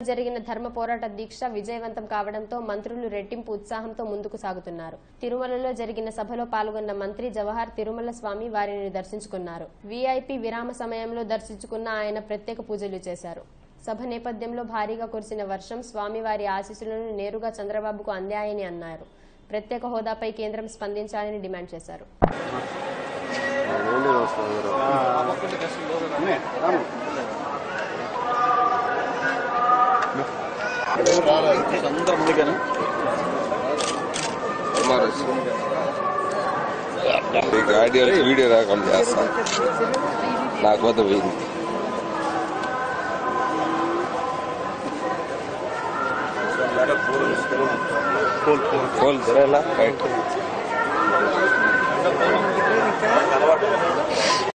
జరిగిన ధర్మ పోరాట దీక్ష విజయవంతం కావడంతో మంత్రులు రెట్టింపు ఉత్సాహంతో ముందుకు సాగుతున్నారు తిరుమలలో జరిగిన సభలో పాల్గొన్న మంత్రి జవహర్ తిరుమల స్వామి వారిని దర్శించుకున్నారు వీఐపీ విరామ సమయంలో దర్శించుకున్న ఆయన ప్రత్యేక పూజలు చేశారు సభ నేపథ్యంలో భారీగా కురిసిన వర్షం స్వామివారి ఆశీస్సులను నేరుగా చంద్రబాబుకు అందాయని అన్నారు ప్రత్యేక హోదాపై కేంద్రం స్పందించాలని డిమాండ్ చేశారు మీకు ఆడియో వీడియో రాకుండా చేస్తా లేకపోతే పోయింది ఫోన్ తెరలా రైట్